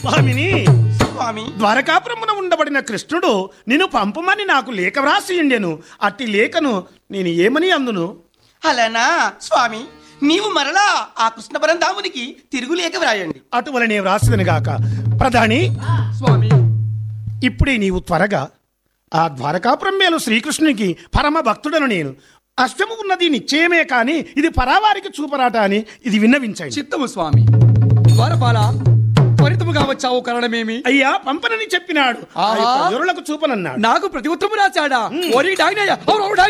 స్వామిని స్వామి ద్వారకాపురమున ఉండబడిన కృష్ణుడు నిన్ను పంపమని నాకు లేఖ వ్రాసి ఉండెను అట్టి లేఖను నేను ఏమని అందును అలానా స్వామి నీవు మరలా ఆ కృష్ణ పరంధామునికి తిరుగులేక వ్రాయండి అటువలనే వ్రాసిదని గాక ప్రధాని స్వామి ఇప్పుడే నీవు త్వరగా ఆ ద్వారకాపురం మేలు శ్రీకృష్ణునికి పరమ భక్తుడను నేను అష్టము ఉన్నది నిశ్చయమే కాని ఇది పరావారికి చూపరాట అని ఇది విన్నవించండి చిత్తము స్వామి ద్వారపాల త్వరితముగా వచ్చావు కారణమేమి అయ్యా పంపనని చెప్పినాడు ఆ ఆహా. యొక్క వీరులకు చూపనన్నాడు నాకు ప్రతి ఉత్తరము రాచాడా ఓరి డాగ్నయ్య, ఓ, ఓ, డాగ్నయ్య.